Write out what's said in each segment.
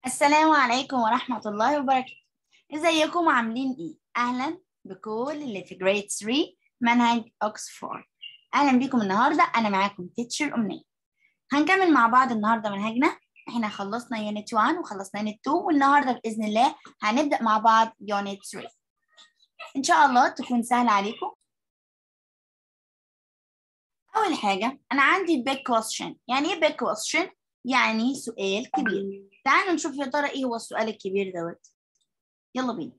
السلام عليكم ورحمة الله وبركاته ازيكم عاملين ايه؟ اهلا بكل اللي في جريد 3 منهج اوكسفورد اهلا بيكم النهاردة انا معاكم تيتشر امنية هنكمل مع بعض النهاردة منهجنا احنا خلصنا يونت 1 وخلصنا يونت 2 والنهاردة بإذن الله هنبدأ مع بعض يونت 3 ان شاء الله تكون سهلة عليكم اول حاجة انا عندي big question يعني ايه big question؟ يعني سؤال كبير تعالوا نشوف يا ترى ايه هو السؤال الكبير دوت يلا بينا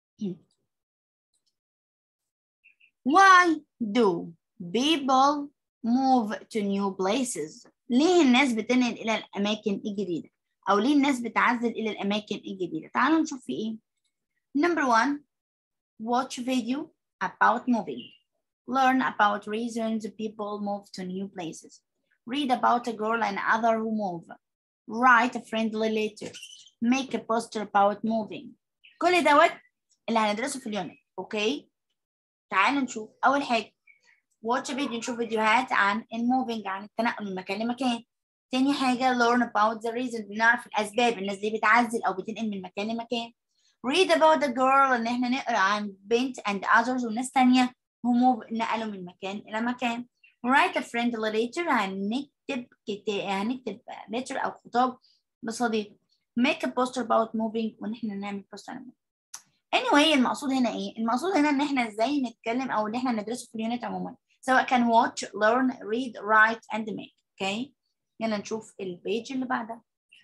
Why do people move to new places ليه الناس بتنقل إلى الأماكن الجديدة أو ليه الناس بتعزل إلى الأماكن الجديدة تعالوا نشوف في إيه Number one watch video about moving learn about reasons people move to new places read about a girl and other who move write a friendly letter make a poster about moving كل دوت اللي هندرسه في اليونت اوكي تعالوا نشوف اول حاجه watch فيديو نشوف فيديوهات عن الموفينج عن التنقل من مكان لمكان تاني حاجه learn about the reason بنعرف الاسباب الناس ليه بتعزل او بتنقل من مكان لمكان read about the girl ان احنا نقرا عن بنت and others وناس تانية who move نقلوا من مكان الى مكان write a friendly letter هنكتب كتاب هنكتب letter او خطاب لصديق make a poster about moving وان احنا نعمل poster عن anyway المقصود هنا ايه المقصود هنا ان احنا ازاي نتكلم او ان احنا ندرسه في اليونت عموما سواء كان watch learn read write and make اوكي okay. يلا نشوف البيج اللي بعدها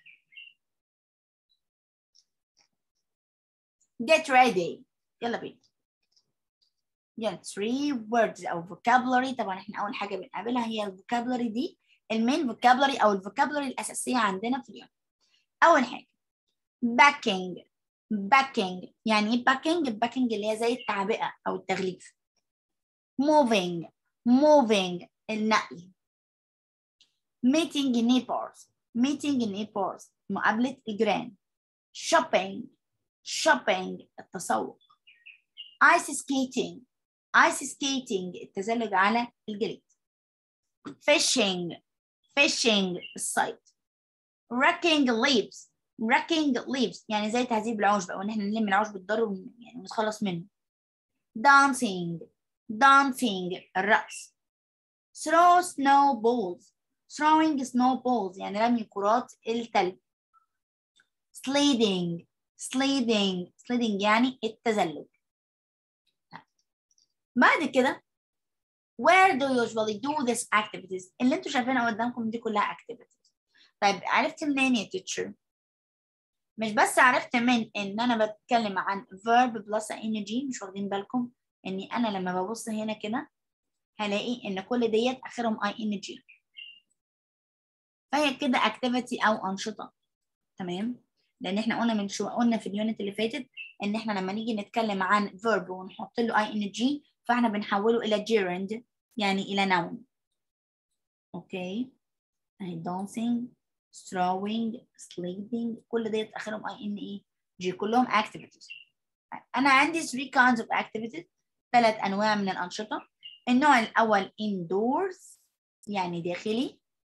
get ready يلا بينا يلا 3 words او vocabulary طبعا احنا اول حاجه بنقابلها هي الفوكابلري دي المين vocabulary او الفوكابلري الاساسيه عندنا في اليوم اول حاجه backing backing يعني ايه backing backing اللي هي زي التعبئه او التغليف moving moving النقل meeting neighbors meeting neighbors مقابله الجيران shopping shopping التسوق ice skating ice skating التزلج على الجليد fishing fishing الصيد racking leaves racking leaves يعني زي تهذيب العشب او ان احنا نلم العشب بالضر يعني ونتخلص منه dancing dancing الرقص throw snowballs throwing snowballs يعني رمي كرات التلج sledding sledding sledding يعني التزلج بعد كده where do you usually do this activities اللي انتوا شايفينها قدامكم دي كلها activities طيب عرفت منين يا teacher مش بس عرفت من ان انا بتكلم عن verb plus ing مش واخدين بالكم اني انا لما ببص هنا كده هلاقي ان كل ديت اخرهم ing فهي كده activity او انشطه تمام لان احنا قلنا من شو قلنا في اليونت اللي فاتت ان احنا لما نيجي نتكلم عن verb ونحط له ing فاحنا بنحوله الى gerund يعني الى noun اوكي اهي dancing throwing sleeping كل ديت اخرهم اي ان اي جي كلهم activities انا عندي 3 kinds of activities ثلاث انواع من الانشطه النوع الاول indoors يعني داخلي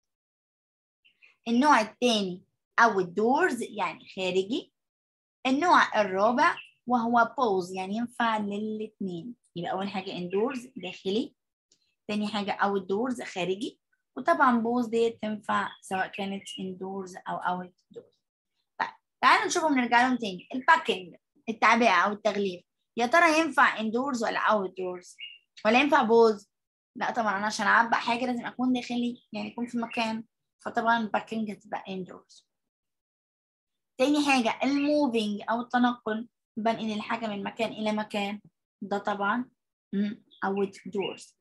النوع الثاني outdoors يعني خارجي النوع الرابع وهو pose يعني ينفع للاثنين يبقى اول حاجه indoors داخلي تاني حاجه outdoors خارجي وطبعا بوز ديت تنفع سواء كانت indoors او outdoors طيب تعالوا نشوفهم نرجع لهم تاني الباكينج التعبئه او التغليف يا ترى ينفع indoors ولا outdoors ولا ينفع بوز لا طبعا انا عشان اعبأ حاجه لازم اكون داخلي يعني يكون في مكان فطبعا الباكينج هتبقى indoors تاني حاجه الموفينج او التنقل بنقل الحاجه من مكان الى مكان ده طبعا outdoors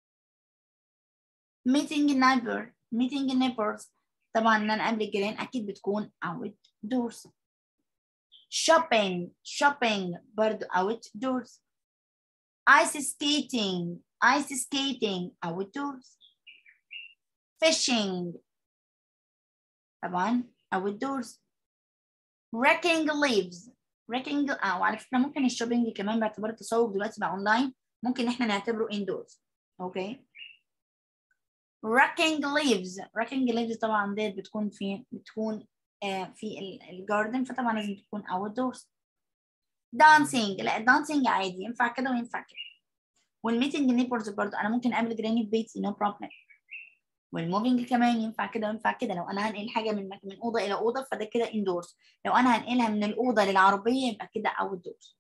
meeting neighbor meeting neighbors طبعا ان انا اقابل الجيران اكيد بتكون outdoors shopping shopping برضو outdoors ice skating ice skating outdoors fishing طبعا outdoors wrecking leaves wrecking اه وعلى فكره ممكن الشوبينج كمان باعتبار التسوق دلوقتي بقى اونلاين ممكن احنا نعتبره indoors اوكي okay. racking leaves racking leaves طبعا ديت بتكون في بتكون آه في الجاردن فطبعا لازم تكون outdoors dancing لا dancing عادي ينفع كده وينفع كده والميتنج نيبرز برضه انا ممكن اقابل جيراني في بيتي نو no بروبلم والموفينج كمان ينفع كده وينفع كده لو انا هنقل حاجه من من اوضه الى اوضه فده كده اندورز لو انا هنقلها من الاوضه للعربيه يبقى كده اوت دورز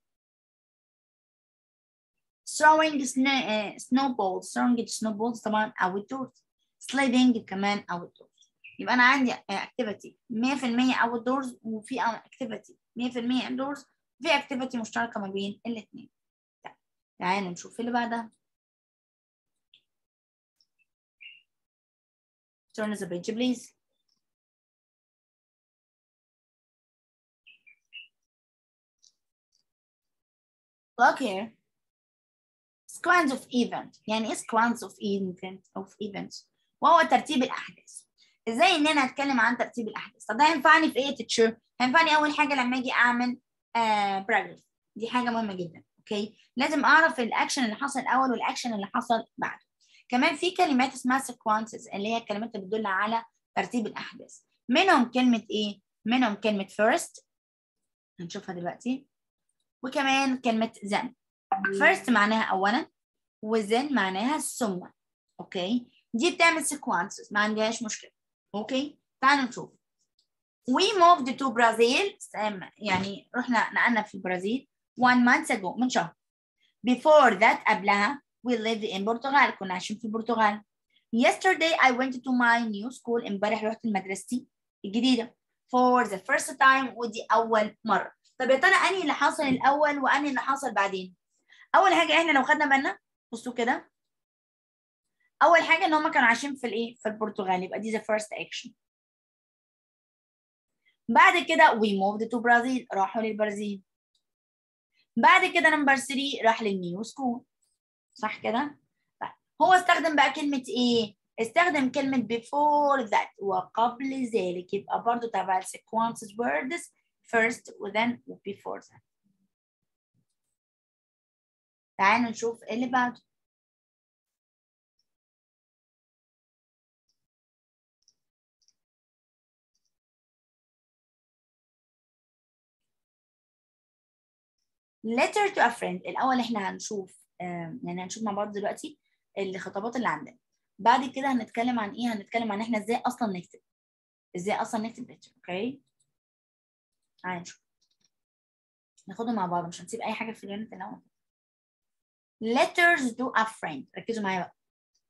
throwing snowballs throwing snowballs طبعا outdoors sliding كمان outdoors يبقى انا عندي activity 100% outdoors وفي activity 100% indoors في activity مشتركه ما بين الاثنين تعالوا نشوف اللي بعدها turn the page please look here sequence of event يعني ايه sequence of event of events وهو ترتيب الاحداث ازاي ان انا اتكلم عن ترتيب الاحداث طب ده هينفعني في ايه تتشر هينفعني اول حاجه لما اجي اعمل آه paragraph دي حاجه مهمه جدا اوكي لازم اعرف الاكشن اللي حصل الاول والاكشن اللي حصل بعده كمان في كلمات اسمها sequences اللي هي الكلمات اللي بتدل على ترتيب الاحداث منهم كلمه ايه منهم كلمه first هنشوفها دلوقتي وكمان كلمه then first معناها اولا وزن معناها ثم اوكي دي بتعمل sequences ما عندهاش مشكله اوكي تعالوا نشوف we moved to Brazil يعني رحنا نقلنا في البرازيل one month ago من شهر before that قبلها we lived in Portugal كنا عايشين في البرتغال yesterday I went to my new school امبارح رحت لمدرستي الجديدة for the first time ودي أول مرة طب يا ترى أنهي اللي حصل الأول وأنهي اللي حصل بعدين أول حاجة إحنا لو خدنا بالنا بصوا كده أول حاجة إن هما كانوا عايشين في الإيه في البرتغال يبقى دي the first action بعد كده we moved to Brazil راحوا للبرازيل بعد كده نمبر 3 راح للنيو سكول صح كده؟ طيب هو استخدم بقى كلمة إيه؟ استخدم كلمة before that وقبل ذلك يبقى برضو تبع sequences words first وthen before that. تعالوا نشوف اللي بعده. letter to a friend الأول إحنا هنشوف يعني هنشوف مع بعض دلوقتي الخطابات اللي عندنا بعد كده هنتكلم عن ايه هنتكلم عن احنا ازاي اصلا نكتب ازاي اصلا نكتب لتر اوكي تعالى نشوف ناخدهم مع بعض مش هنسيب اي حاجه في اليونت الاول letters to a friend ركزوا معايا بقى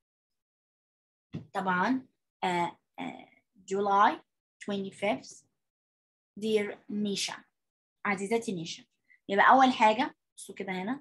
طبعا uh, uh, July 25th dear نيشا عزيزتي نيشا يبقى اول حاجه بصوا كده هنا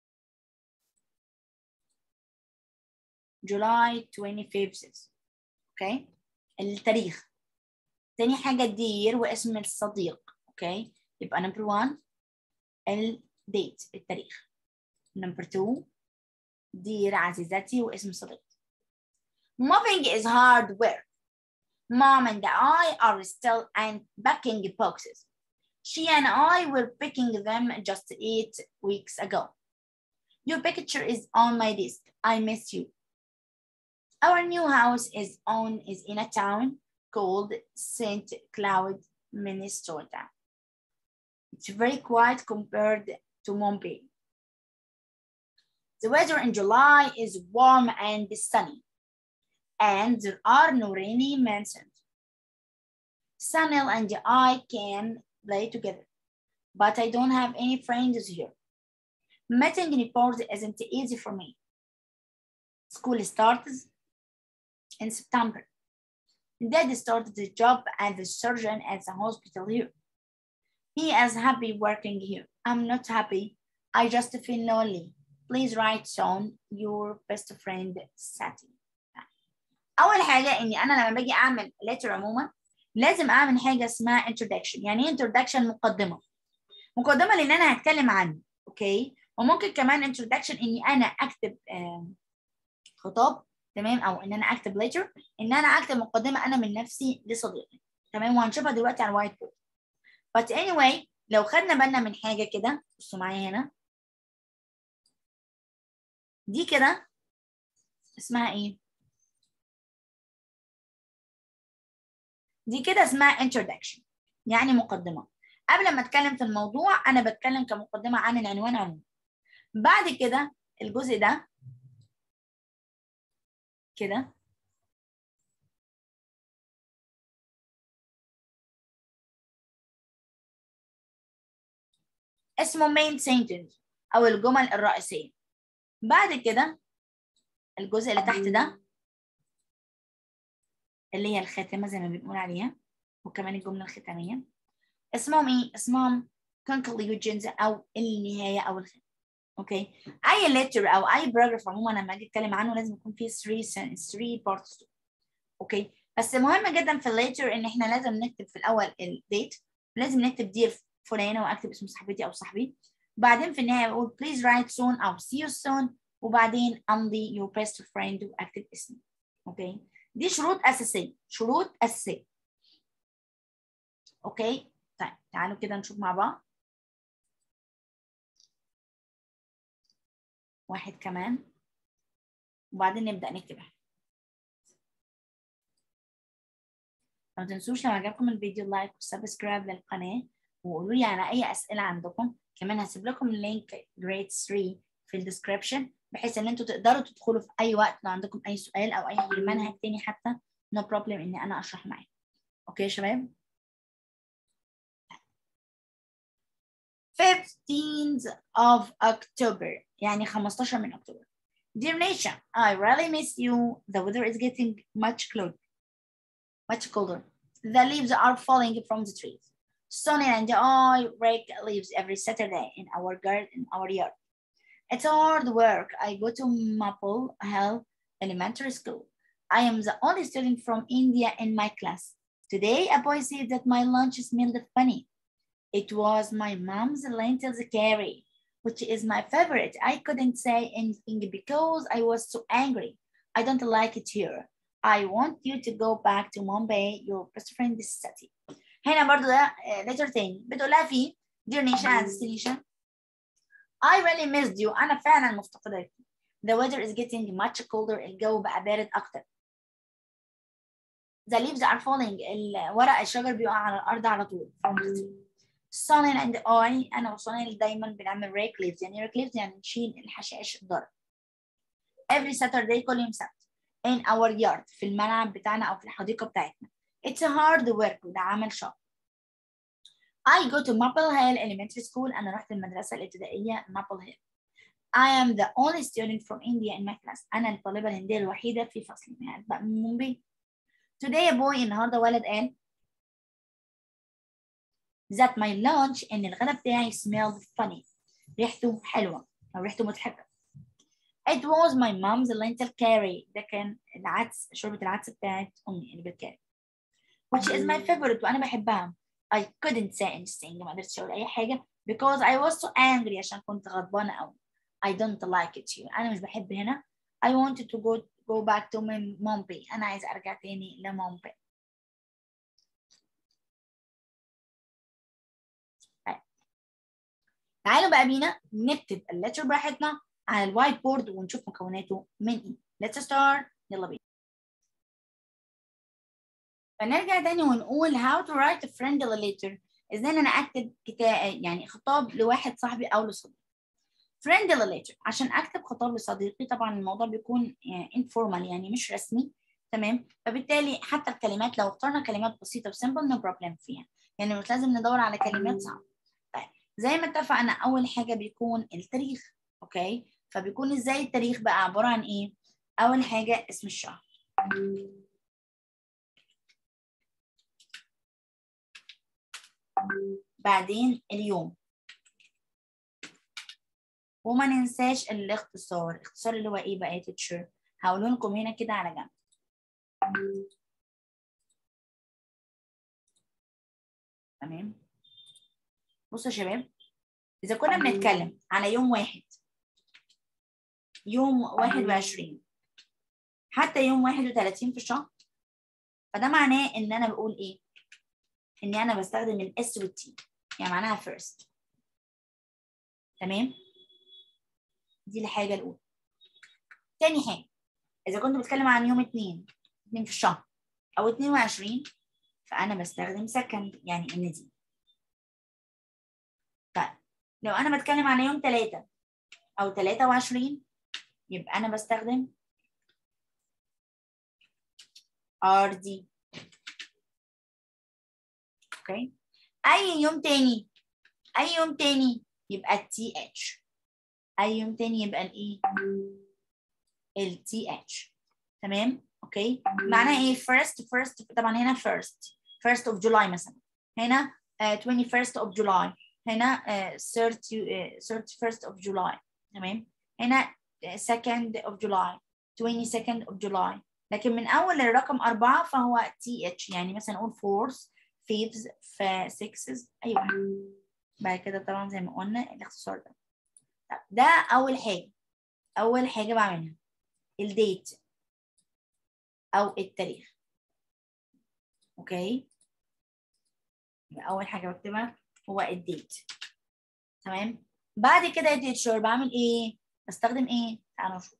July 25th اوكي التاريخ تاني حاجة دير واسم الصديق اوكي يبقى نمبر 1 الديت التاريخ نمبر 2 دير عزيزتي واسم صديق Moving is hard work. Mom and I are still unpacking boxes. She and I were picking them just eight weeks ago. Your picture is on my list. I miss you. Our new house is on is in a town called St. Cloud, Minnesota. It's very quiet compared to Mumbai. The weather in July is warm and sunny, and there are no rainy mentioned. Sanel and I can play together, but I don't have any friends here. Meeting reports isn't easy for me. School starts in September. Dad started the job as a surgeon at the hospital here. He is happy working here. I'm not happy. I just feel lonely. Please write on your best friend, Sati. أول حاجة إني أنا لما باجي أعمل letter عموما لازم أعمل حاجة اسمها introduction. يعني إيه introduction مقدمة؟ مقدمة لأن أنا هتكلم عنه، أوكي؟ وممكن كمان introduction إني أنا أكتب خطاب تمام او ان انا اكتب ليتر ان انا اكتب مقدمه انا من نفسي لصديقي تمام وهنشوفها دلوقتي على الوايت بورد but anyway لو خدنا بالنا من حاجه كده بصوا معايا هنا دي كده اسمها ايه دي كده اسمها introduction يعني مقدمة قبل ما اتكلم في الموضوع انا بتكلم كمقدمة عن العنوان عموما بعد كده الجزء ده كده اسمه main sentence او الجمل الرئيسية بعد كده الجزء اللي تحت ده اللي هي الخاتمة زي ما بنقول عليها وكمان الجملة الختامية اسمهم ايه؟ اسمهم conclusions او النهاية او الختام اوكي اي letter او اي paragraph عموما لما اجي اتكلم عنه لازم يكون فيه 3 3 parts اوكي بس مهم جدا في الليتر ان احنا لازم نكتب في الاول الديت لازم نكتب دير فلانه واكتب اسم صاحبتي او صاحبي بعدين في النهايه بقول please write soon او see you soon وبعدين امضي your best friend واكتب اسمي اوكي دي شروط اساسيه شروط اساسيه اوكي طيب تعالوا كده نشوف مع بعض واحد كمان وبعدين نبدا نكتبها ما تنسوش لو عجبكم الفيديو لايك وسبسكرايب للقناه وقولوا لي على اي اسئله عندكم كمان هسيب لكم اللينك جريد 3 في الديسكربشن بحيث ان انتوا تقدروا تدخلوا في اي وقت لو عندكم اي سؤال او اي منهج تاني حتى نو no بروبلم ان انا اشرح معاكم اوكي يا شباب 15th of October يعني 15 من أكتوبر Dear nation, I really miss you. The weather is getting much colder. Much colder. The leaves are falling from the trees. Sonny and I rake leaves every Saturday in our garden, in our yard. It's hard work. I go to Maple Hill Elementary School. I am the only student from India in my class. Today, a boy said that my lunch smelled funny. It was my mom's lentils curry, which is my favorite. I couldn't say anything because I was so angry. I don't like it here. I want you to go back to Mumbai, your best friend is Sati. هنا برضو ده letter تاني بتقول لها فيه dear Nisha and destination I really missed you أنا فعلا مفتقداك The weather is getting much colder الجو بقى بارد أكتر The leaves are falling ورق الشجر بيقع على الأرض على طول Sonny and I أنا وصوني دايما بنعمل rake leaves يعني rake leaves يعني نشيل الحشائش الضرر Every Saturday كل يوم سبت in our yard في الملعب بتاعنا أو في الحديقة بتاعتنا It's a hard work وده عمل شاق I go to Maple Hill Elementary School أنا رحت المدرسة الابتدائية Maple Hill I am the only student from India in my class أنا الطالبة الهندية الوحيدة في فصلي يعني بقى من مومباي Today a boy النهاردة ولد قال that my lunch إن الغداء بتاعي smelled funny ريحته حلوة أو ريحته مضحكة It was my mom's lentil curry ده كان العدس شوربة العدس بتاعت أمي اللي بالكاري which is my favorite وأنا بحبها I couldn't say anything ما قدرتش أقول أي حاجة because I was so angry عشان كنت غضبانة أوي I don't like it here أنا مش بحب هنا I wanted to go go back to Mumbai أنا عايزة أرجع تاني لمومباي تعالوا بقى بينا نكتب اللتر براحتنا على الوايت بورد ونشوف مكوناته من ايه let's start يلا بينا فنرجع تاني ونقول how to write a friendly letter ازاي انا اكتب كتاب يعني خطاب لواحد صاحبي او لصديقي friendly letter عشان اكتب خطاب لصديقي طبعا الموضوع بيكون يعني informal يعني مش رسمي تمام فبالتالي حتى الكلمات لو اخترنا كلمات بسيطه وسيمبل نو بروبلم فيها يعني مش لازم ندور على كلمات صعبه طيب زي ما اتفقنا اول حاجه بيكون التاريخ اوكي فبيكون ازاي التاريخ بقى عباره عن ايه اول حاجه اسم الشهر بعدين اليوم وما ننساش الاختصار الاختصار اللي هو ايه بقى يا تيتشر هقوله لكم هنا كده على جنب تمام بصوا يا شباب اذا كنا بنتكلم على يوم واحد يوم واحد وعشرين حتى يوم واحد وتلاتين في الشهر فده معناه ان انا بقول ايه اني انا بستخدم الاس والتي يعني معناها first تمام دي الحاجه الاولى تاني حاجه اذا كنت بتكلم عن يوم اتنين اتنين في الشهر او اتنين وعشرين فانا بستخدم second يعني ان دي طيب لو انا بتكلم عن يوم 3 او 23 يبقى انا بستخدم ار دي اوكي اي يوم تاني اي يوم تاني يبقى التي اتش اي يوم تاني يبقى الايه التي اتش تمام اوكي معناها ايه first first طبعا هنا first first of July مثلا هنا uh, 21st of July هنا uh, 30 uh, 31st of July تمام هنا uh, 2nd of July 22nd of July لكن من اول الرقم أربعة فهو تي اتش يعني مثلا نقول fourth fifths sixths ايوه بعد كده طبعا زي ما قلنا الاختصار ده طب ده اول حاجه اول حاجه بعملها الديت او التاريخ اوكي اول حاجه بكتبها هو الديت تمام بعد كده يا تيتشر بعمل ايه بستخدم ايه تعالوا نشوف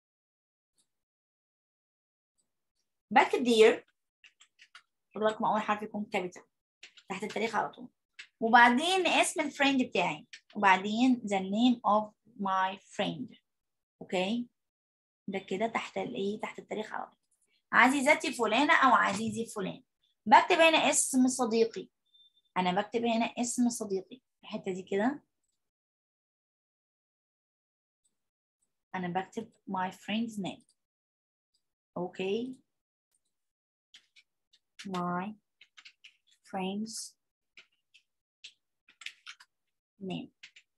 بكتب دير خد بالكم اول حرف يكون كابيتال تحت التاريخ على طول وبعدين اسم الفريند بتاعي وبعدين the name of my friend اوكي ده كده تحت الايه تحت التاريخ على طول عزيزتي فلانه او عزيزي فلان بكتب هنا اسم صديقي انا بكتب هنا اسم صديقي الحته دي كده انا بكتب my friend's name اوكي my friend's name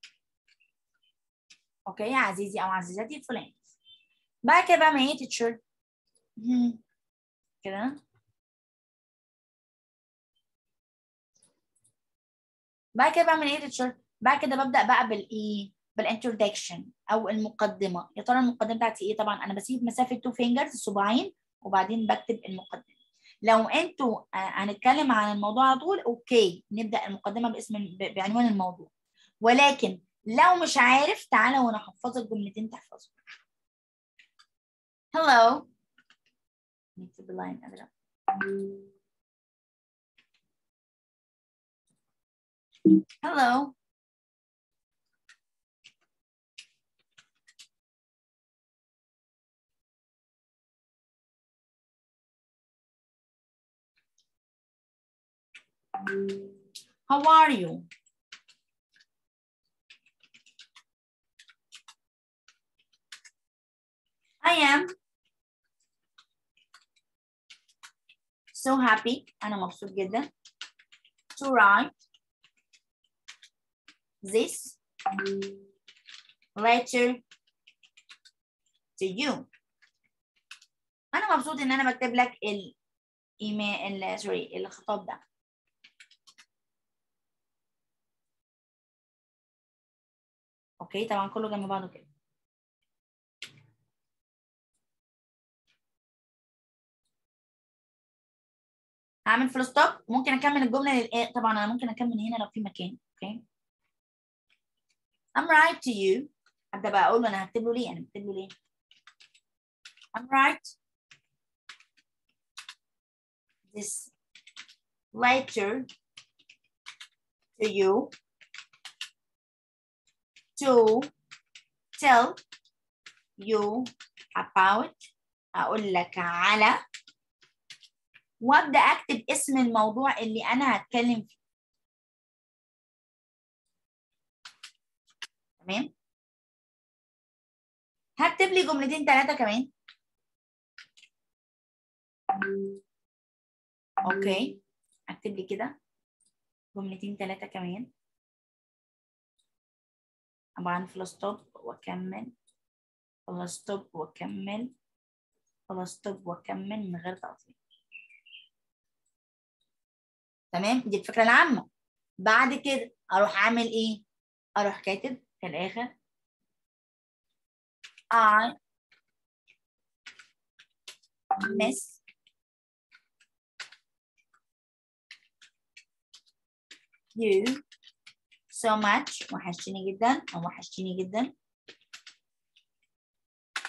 اوكي عزيزي او عزيزتي فلان بعد كده بعمل ايه تيتشر كده بعد كده بعمل ايه تيتشر بعد كده ببدا بقى بالايه بالانترودكشن او المقدمه يا ترى المقدمه بتاعتي ايه طبعا انا بسيب مسافه تو فينجرز صباعين وبعدين بكتب المقدمه لو انتوا هنتكلم عن الموضوع على طول اوكي نبدا المقدمه باسم بعنوان الموضوع ولكن لو مش عارف تعالى وانا احفظك جملتين تحفظهم hello نكتب لاين ازرق hello How are you? I am so happy أنا مبسوط جدا to write this letter to you أنا مبسوط إن أنا بكتب لك الإيميل سوري الخطاب ده اوكي طبعا كله جنب بعضه كده هعمل فول ستوب ممكن اكمل الجمله للاخر طبعا انا ممكن اكمل هنا لو في مكان اوكي I'm right to you ابدا بقى اقول له انا هكتب له ليه انا بكتب له ليه I'm right this letter to you to tell you about أقول لك على وأبدأ أكتب اسم الموضوع اللي أنا هتكلم فيه تمام هكتب لي جملتين ثلاثة كمان أوكي أكتب لي كده جملتين ثلاثة كمان طبعا فول ستوب واكمل فول ستوب واكمل فول ستوب واكمل من غير تقطيع تمام دي الفكره العامه بعد كده اروح اعمل ايه اروح كاتب في الاخر I miss you so much وحشتني جدا او وحشتني جدا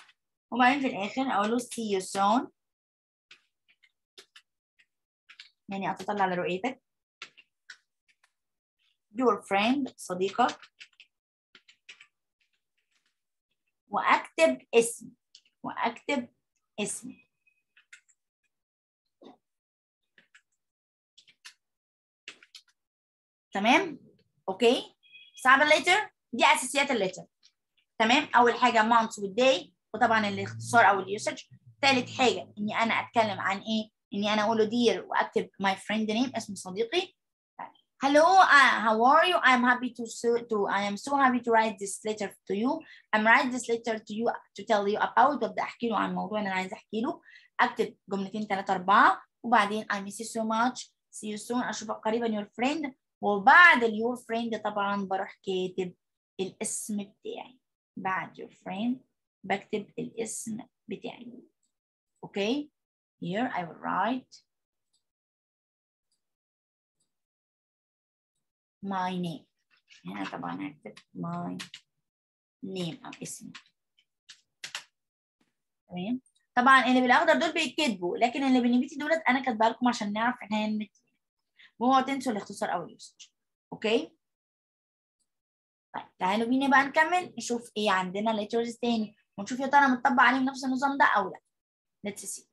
وبعدين في الاخر اقول له see you soon يعني أتطلع لرؤيتك your friend صديقك وأكتب اسم وأكتب اسم تمام اوكي صعب الليتر دي اساسيات الليتر تمام اول حاجه months والداي وطبعا الاختصار او اليوسج ثالث حاجه اني انا اتكلم عن ايه اني انا اقول له دير واكتب my friend name اسم صديقي Hello, uh, how are you? I'm happy to so, to I am so happy to write this letter to you. I'm write this letter to you to tell you about وابدا احكي له عن موضوع انا عايزه احكي له اكتب جملتين ثلاثه اربعه وبعدين I miss you so much. See you soon. اشوفك قريبا your friend. وبعد اليور فريند طبعا بروح كاتب الاسم بتاعي بعد your friend بكتب الاسم بتاعي okay here I will write my name هنا طبعا هكتب my name أو اسمي تمام طبعا اللي بالاخضر دول بيتكتبوا لكن اللي بالنبيتي دولت انا كاتبه لكم عشان نعرف ان هي النت وهو تنسوا الاختصار او اليوسج اوكي طيب تعالوا بينا بقى نكمل نشوف ايه عندنا letters تاني ونشوف يا ترى متطبق عليهم نفس النظام ده او لا let's see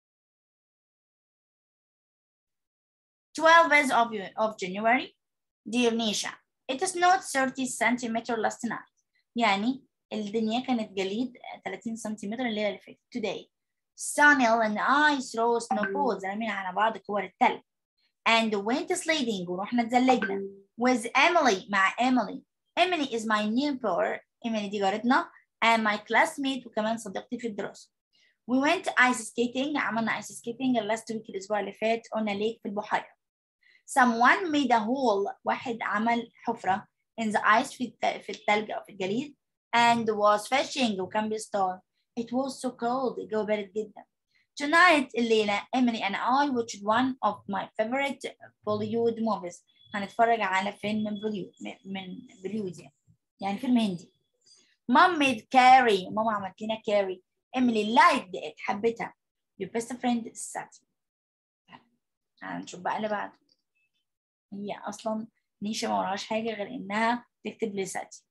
12 of, of January dear Nisha it snowed 30 centimeter last night يعني الدنيا كانت جليد 30 سنتيمتر الليلة اللي فاتت today Sunil and I throw snowballs رمينا على بعض كور التلج and went sledding ورحنا تزلجنا with Emily مع Emily Emily is my neighbor Emily دي جارتنا and my classmate وكمان صديقتي في الدراسة we went ice skating عملنا ice skating last week الأسبوع اللي فات on a lake في البحيرة someone made a hole واحد عمل حفرة in the ice في في الثلج أو في الجليد and was fishing وكان بيصطاد it was so cold الجو بارد جدا Tonight الليلة Emily and I watched one of my favorite Bollywood movies هنتفرج على فيلم بوليود من بوليود يعني يعني فيلم هندي Mom made curry ماما عملت لنا curry Emily liked it حبتها Your best friend is Sati هنشوف بقى اللي بعده هي أصلا نيشا ما وراهاش حاجة غير إنها تكتب لساتي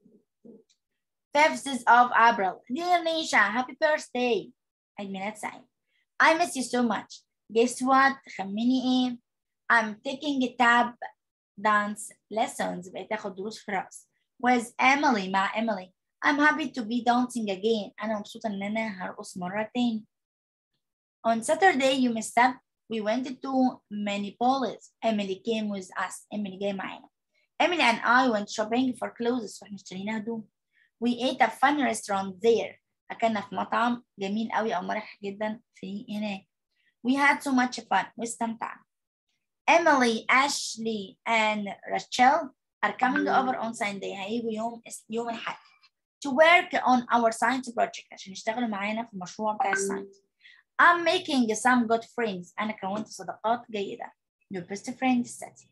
5th of April Dear Nisha happy birthday عيد ميلاد سعيد I miss you so much. Guess what? خمني ايه؟ I'm taking a tab dance lessons بقيت اخد دروس في رقص. With Emily مع Emily. I'm happy to be dancing again. أنا مبسوطة إن أنا هرقص مرة تاني. On Saturday you missed up. We went to Minneapolis. Emily came with us. Emily جاية معانا. Emily and I went shopping for clothes. واحنا اشترينا هدوم. We ate a fun restaurant there. أكلنا في مطعم جميل قوي أو مرح جدا في هناك. We had so much fun واستمتعنا. Emily, Ashley, and Rachel are coming over on Sunday. هيجوا يوم يوم الأحد. To work on our science project عشان يشتغلوا معانا في المشروع بتاع الساينس. I'm making some good friends. أنا كونت صداقات جيدة. Your best friend is Sati.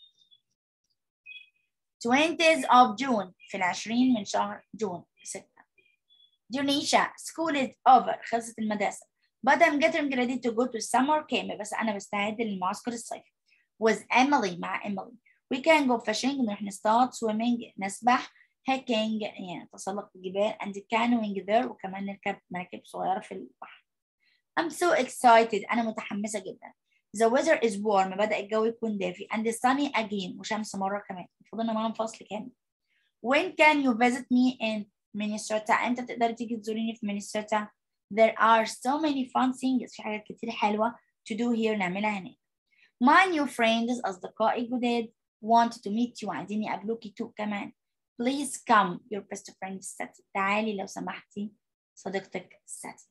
20th of June في العشرين من شهر جون 6 Dunisha, school is over خلصت المدرسة but I'm getting ready to go to summer camp بس أنا بستعد للمعسكر الصيفي with Emily مع Emily we can go fishing نروح نصطاد swimming نسبح hiking يعني تسلق الجبال and canoeing there وكمان نركب مراكب صغيرة في البحر I'm so excited أنا متحمسة جدا The weather is warm بدأ الجو يكون دافي and sunny again وشمس مرة كمان المفروض إن معاهم فصل كامل When can you visit me in Minnesota امتى تقدري تيجي تزوريني في مينيسوتا there are so many fun things في حاجات كتير حلوة to do here نعملها هناك my new friends أصدقائي الجداد want to meet you عايزين يقابلوكي too كمان please come your best friend Sati تعالي لو سمحتي صديقتك ساتي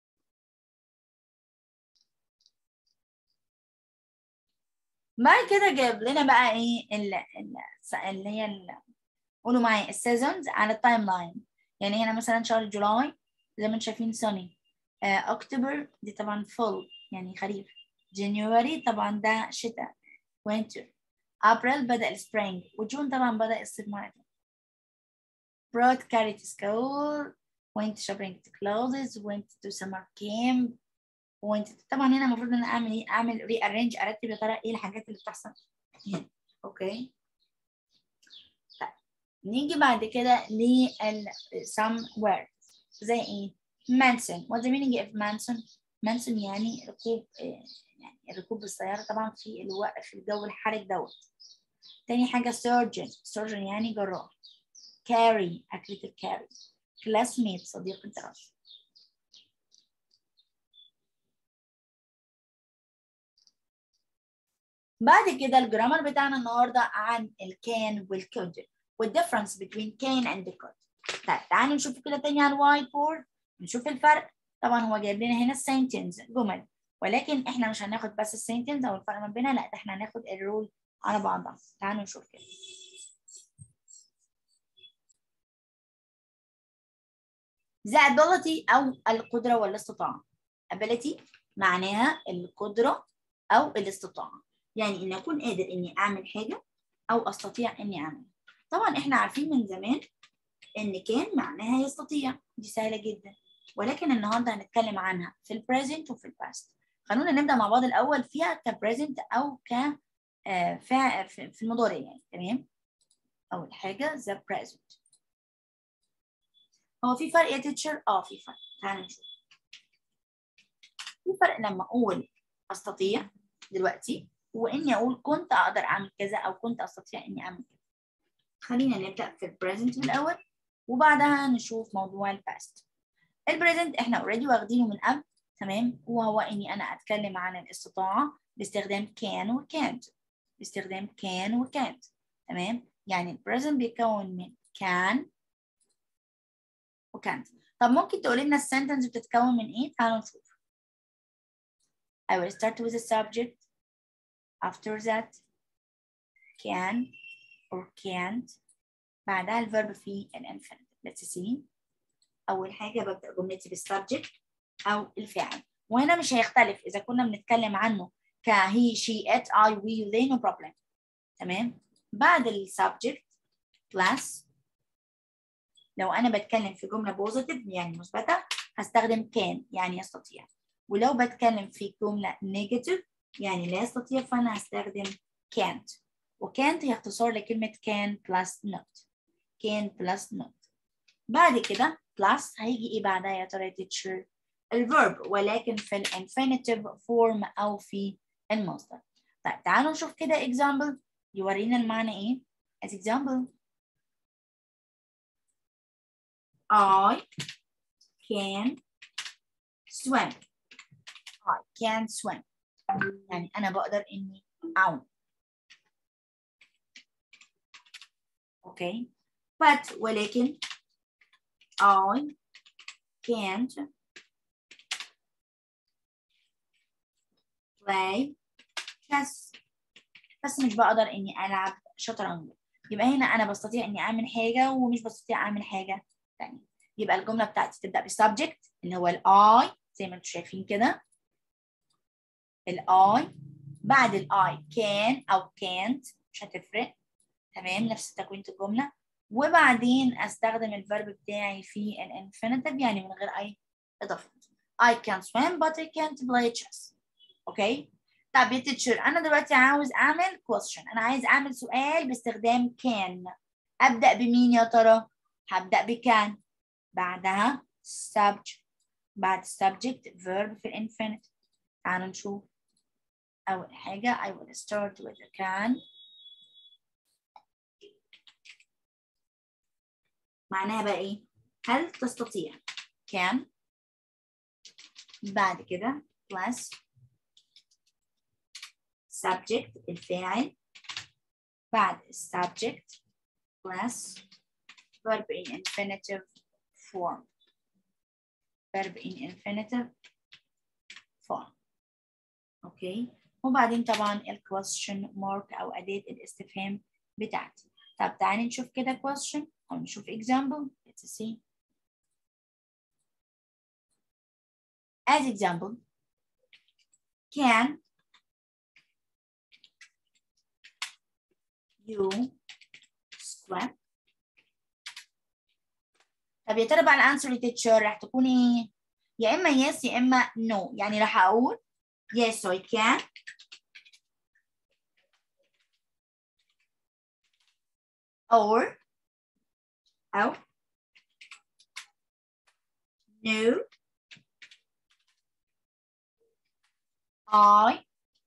بعد كده جايب لنا بقى ايه اللي هي قولوا معايا السيزونز على التايم لاين يعني هنا مثلا شهر جولاي زي ما انتم شايفين سوني اكتوبر دي طبعا فول يعني خريف جانيوري طبعا ده شتاء وينتر ابريل بدا السبرينج وجون طبعا بدا الصيف مرة brought carry to school went shopping to clothes went to summer camp وانت طبعا هنا المفروض ان انا اعمل ايه اعمل ري ارينج ارتب يا ترى ايه الحاجات اللي بتحصل هنا اوكي طيب نيجي بعد كده لل some words زي ايه manson what's the meaning of manson manson يعني ركوب يعني ركوب بالسيارة طبعا في الوقت في الجو الحار دوت تاني حاجة surgeon surgeon يعني جراح carry أكلة الكاري classmate صديق الدراسة بعد كده الجرامر بتاعنا النهارده عن الكان والكود والديفرنس between can and could طيب تعالوا نشوف كده تاني على الوايت بورد نشوف الفرق طبعا هو جايب لنا هنا السنتنس جمل ولكن احنا مش هناخد بس السنتنس او الفرق ما بينها لا ده احنا هناخد الرول على بعضها تعالوا نشوف كده the ability او القدره والاستطاعه ability معناها القدره او الاستطاعه يعني ان اكون قادر اني اعمل حاجه او استطيع اني اعمل طبعا احنا عارفين من زمان ان كان معناها يستطيع دي سهله جدا ولكن النهارده هنتكلم عنها في البريزنت وفي الباست خلونا نبدا مع بعض الاول فيها كبريزنت او ك في المضارع يعني تمام اول حاجه the present هو في فرق يا تيتشر اه في فرق تعالى نشوف في فرق لما اقول استطيع دلوقتي واني اقول كنت اقدر اعمل كذا او كنت استطيع اني اعمل كذا خلينا نبدا في البريزنت الاول وبعدها نشوف موضوع الباست البريزنت احنا اوريدي واخدينه من قبل تمام وهو اني انا اتكلم عن الاستطاعه باستخدام كان وكانت باستخدام كان وكانت تمام يعني البريزنت بيتكون من كان وكانت طب ممكن تقولي لنا السنتنس بتتكون من ايه تعالوا نشوف I will start with the subject after that can or can't بعدها الفيرب في الانفينيتيف let's see أول حاجة ببدأ جملتي بالسبجكت أو الفاعل وهنا مش هيختلف إذا كنا بنتكلم عنه ك he she it I we they no problem تمام بعد السبجكت plus لو أنا بتكلم في جملة بوزيتيف يعني مثبتة هستخدم can يعني يستطيع ولو بتكلم في جملة نيجاتيف يعني لا يستطيع فأنا هستخدم can't وكانت هي اختصار لكلمة can plus not can plus not بعد كده plus هيجي ايه بعدها يا ترى teacher الفيرب ولكن في الانفينيتيف فورم او في المصدر طيب تعالوا نشوف كده example يورينا المعنى ايه as example I can swim I can swim يعني أنا بقدر إني أعوم أوكي but ولكن I can't play chess بس مش بقدر إني ألعب شطرنج يبقى هنا أنا بستطيع إني أعمل حاجة ومش بستطيع أعمل حاجة تانية يبقى الجملة بتاعتي تبدأ بالسبجكت اللي هو الآي زي ما انتم شايفين كده الاي بعد الاي كان او كانت مش هتفرق تمام نفس تكوينة الجملة وبعدين استخدم الفيرب بتاعي في الانفينيتيف يعني من غير اي اضافات I can swim but I can't play chess اوكي طب يا تيتشر انا دلوقتي عاوز اعمل question انا عايز اعمل سؤال باستخدام can ابدا بمين يا ترى هبدا بكان بعدها subject بعد subject verb في الانفينيتيف تعالوا نشوف أول حاجة I will start with the can معناها بقى إيه؟ هل تستطيع can بعد كده plus subject الفاعل بعد subject plus verb in infinitive form verb in infinitive form اوكي وبعدين طبعا ال question mark او اداه الاستفهام بتاعتي طب تعالي نشوف كده question او نشوف example let's see as example can you swim طب يا ترى بقى الانسر للتيتشر راح تكون ايه يا اما yes يا اما no يعني راح اقول yes I can or أو no I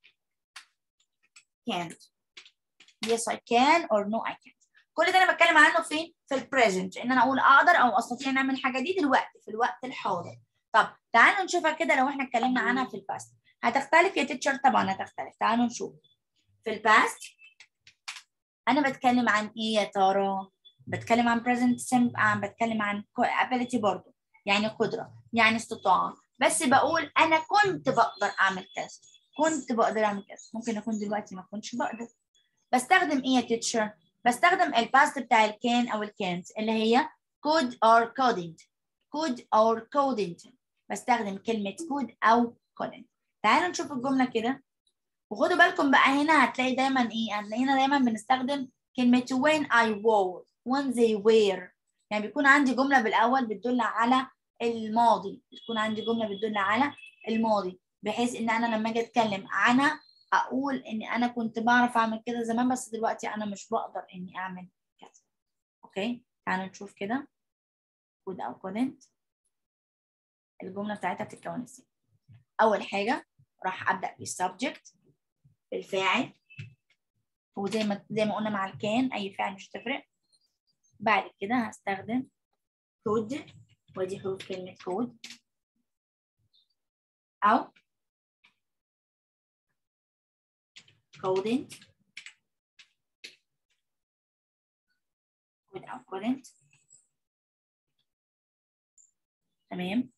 can't yes I can or no I can't كل ده انا بتكلم عنه فين في البريزنت ان انا اقول اقدر او استطيع ان اعمل الحاجه دي دلوقتي في الوقت الحاضر طب تعالوا نشوفها كده لو احنا اتكلمنا عنها في الباست هتختلف يا تيتشر طبعا هتختلف تعالوا نشوف في الباست انا بتكلم عن ايه يا ترى بتكلم عن present simple عن بتكلم عن ability برضه يعني قدره يعني استطاعه بس بقول انا كنت بقدر اعمل كذا كنت بقدر اعمل كذا ممكن اكون دلوقتي ما كنتش بقدر بستخدم ايه يا تيتشر بستخدم الباست بتاع الكان او الكانت اللي هي could or couldn't could or couldn't بستخدم كلمة could أو couldn't تعالوا نشوف الجملة كده وخدوا بالكم بقى هنا هتلاقي دايما ايه هتلاقي هنا دايما بنستخدم كلمة when I was when they were يعني بيكون عندي جملة بالأول بتدل على الماضي بتكون عندي جملة بتدل على الماضي بحيث ان انا لما اجي اتكلم عنها اقول ان انا كنت بعرف اعمل كده زمان بس دلوقتي انا مش بقدر اني اعمل كذا اوكي تعالوا نشوف كده could او couldn't الجمله بتاعتها بتتكون ازاي اول حاجه راح ابدا بالسبجكت بالفاعل وزي ما زي ما قلنا مع الكان اي فعل مش هتفرق بعد كده هستخدم could ودي حروف كلمه could او couldn't could أو couldn't تمام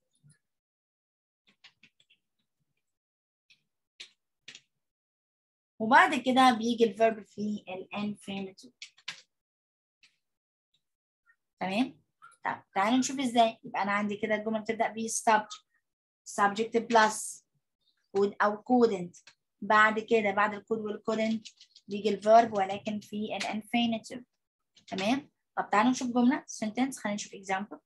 وبعد كده بيجي الفيرب في الانفينيتيف تمام طب تعالوا نشوف ازاي يبقى انا عندي كده الجمله بتبدا ب subject subject plus could او couldn't بعد كده بعد الكود والكودنت بيجي الفيرب ولكن في الانفينيتيف تمام طب تعالوا نشوف جمله sentence خلينا نشوف example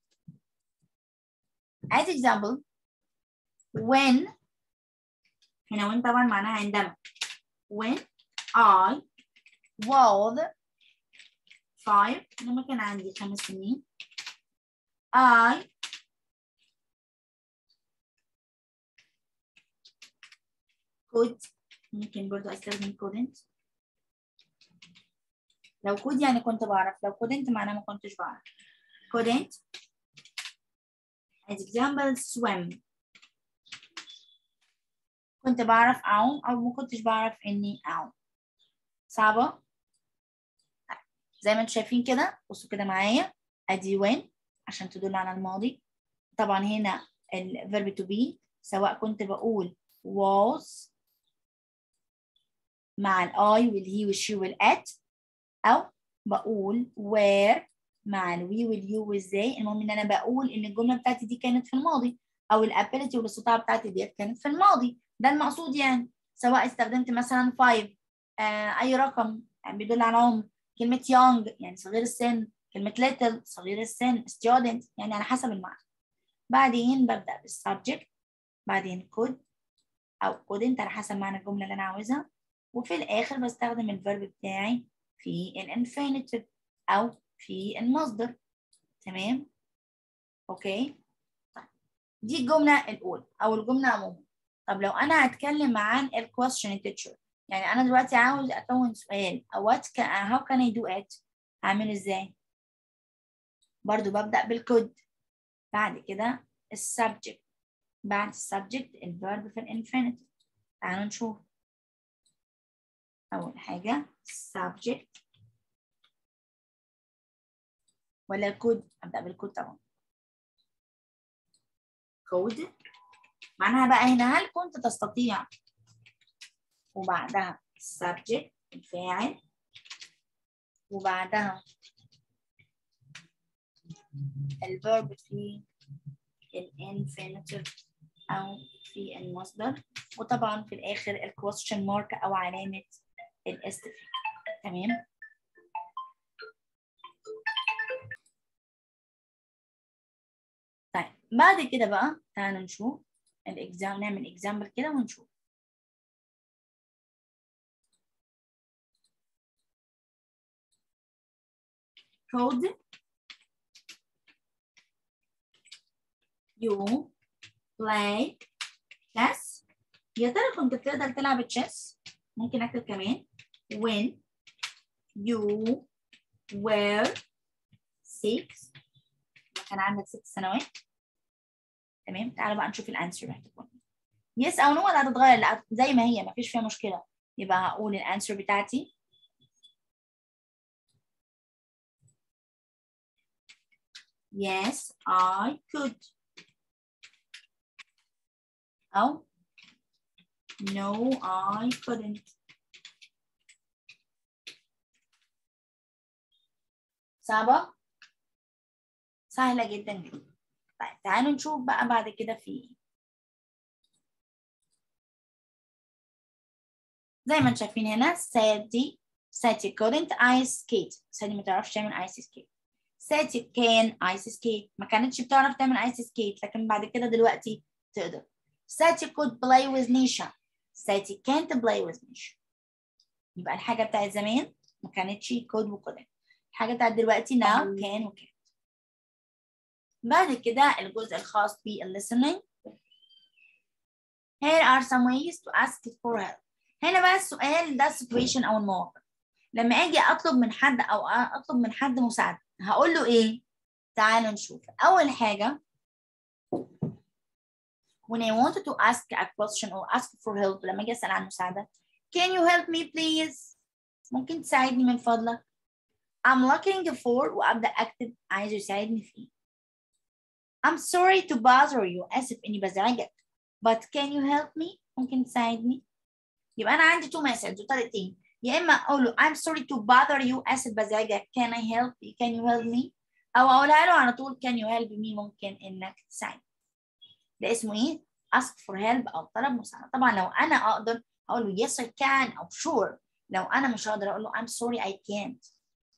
as example when هنا when طبعا معناها عندما when I was five لما كان عندي خمس سنين I could ممكن برضو استخدم couldn't لو could يعني كنت بعرف لو couldn't معناه ما كنتش بعرف couldn't as example swim كنت بعرف أعوم أو ما كنتش بعرف إني أعوم صعبة زي ما انتم شايفين كده بصوا كده معايا أدي when عشان تدل على الماضي طبعا هنا الفيرب to be سواء كنت بقول was مع الاي والهي والشي والات او بقول where مع الوي واليو والزي المهم ان انا بقول ان الجمله بتاعتي دي كانت في الماضي او الابيلتي والاستطاعه بتاعتي ديت كانت في الماضي ده المقصود يعني سواء استخدمت مثلا 5 آه اي رقم يعني بيدل على عمر كلمه young يعني صغير السن كلمه little صغير السن student يعني على حسب المعنى بعدين ببدا بالسبجكت بعدين could او couldn't على حسب معنى الجمله اللي انا عاوزها وفي الآخر بستخدم الفيرب بتاعي في الانفينيتيف أو في المصدر تمام أوكي طيب دي الجملة الأولى أو الجملة عموما طب لو أنا هتكلم عن الكويستشن teacher يعني أنا دلوقتي عاوز أكون سؤال أو what can, how can I do it هعمل إزاي برضو ببدأ بالكود بعد كده السبجكت بعد السبجكت الفيرب في الانفينيتيف تعالوا نشوف أول حاجة subject ولا كود أبدأ بالكود طبعا كود معناها بقى هنا هل كنت تستطيع وبعدها subject الفاعل وبعدها الفيرب في الانفينيتيف أو في المصدر وطبعا في الآخر الكويستشن مارك أو علامة الاستفهام تمام طيب بعد كده بقى تعالوا نشوف الاكزام نعمل اكزامبل كده ونشوف code you play chess يا ترى كنت بتقدر تلعب تشيس ممكن اكتب كمان when you were six كان عندك ست سنوات تمام تعالوا بقى نشوف الانسر هتكون يس او نو ولا هتتغير لا زي ما هي مفيش فيها مشكله يبقى هقول الانسر بتاعتي Yes, I could. أو No, I couldn't. صعبة؟ سهلة جدا جدا. طيب تعالوا نشوف بقى بعد كده في ايه. زي ما انتم شايفين هنا سادي سادي couldn't ice skate. سادي ما تعرفش تعمل ice skate. ساتي كان ايس سكيت ما كانتش بتعرف تعمل ايس سكيت لكن بعد كده دلوقتي تقدر ساتي could play with نيشا ساتي can't play with نيشا يبقى الحاجة بتاعت زمان ما كانتش could و couldn't الحاجة بتاعت دلوقتي now can و can't بعد كده الجزء الخاص بالlistening Here are some ways to ask for help هنا بقى السؤال ده situation أو المواقف لما أجي أطلب من حد أو أطلب من حد مساعدة هقول له ايه تعالوا نشوف اول حاجه when I wanted to ask a question or ask for help لما اجي اسال عن مساعده can you help me please ممكن تساعدني من فضلك I'm looking for وابدا اكتب عايز يساعدني فيه I'm sorry to bother you اسف اني بزعجك but can you help me ممكن تساعدني يبقى انا عندي two messages طريقتين يا اما اقول له I'm sorry to bother you اسف بزعجك can I help you can you help me او اقولها له على طول can you help me ممكن انك تساعدني ده اسمه ايه ask for help او طلب مساعده طبعا لو انا اقدر اقول له yes I can او sure لو انا مش هقدر اقول له I'm sorry I can't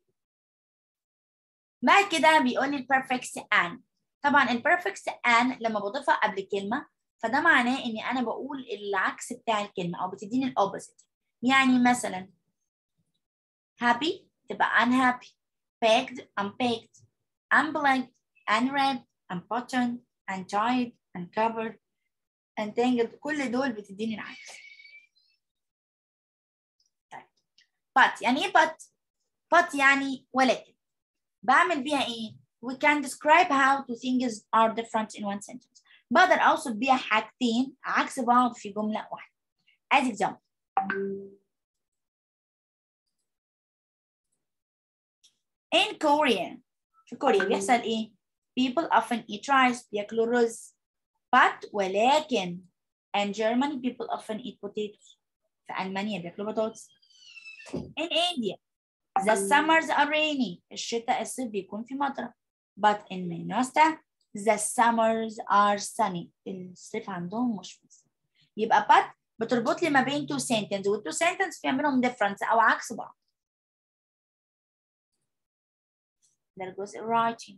بعد كده بيقول لي البرفكت ان طبعا البرفكت ان لما بضيفها قبل كلمه فده معناه اني انا بقول العكس بتاع الكلمه او بتديني الاوبوزيت يعني مثلا happy تبقى unhappy packed unpacked unplugged unwrapped unbuttoned untied uncovered untangled كل دول بتديني العكس طيب but يعني ايه but but يعني ولكن بعمل بيها ايه we can describe how two things are different in one sentence بقدر اوصف بيها حاجتين عكس بعض في جمله واحده as example In Korea في كوريا بيحصل ايه؟ People often eat rice بياكلوا رز but ولكن in Germany people often eat potatoes في ألمانيا بياكلوا بطاطس In India the summers are rainy الشتاء الصيف بيكون في مطر but in Minnesota the summers are sunny الصيف عندهم مشمس يبقى but بتربط لي ما بين two sentences وال two sentences في بينهم difference أو عكس بعض ده الجزء writing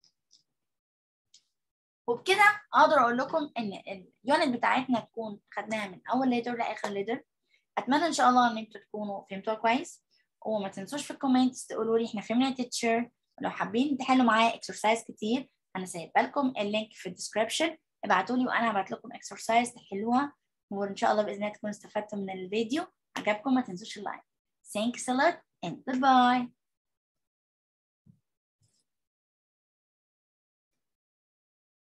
وبكده اقدر اقول لكم ان اليونت بتاعتنا تكون خدناها من اول ليتر لاخر ليتر اتمنى ان شاء الله ان انتوا تكونوا فهمتوها كويس وما تنسوش في الكومنتس تقولوا لي احنا فهمنا تيتشر ولو حابين تحلوا معايا اكسرسايز كتير انا سايبه لكم اللينك في الديسكربشن ابعتوا لي وانا هبعت لكم اكسرسايز تحلوها وان شاء الله باذن الله تكونوا استفدتوا من الفيديو عجبكم ما تنسوش اللايك Thanks a lot and goodbye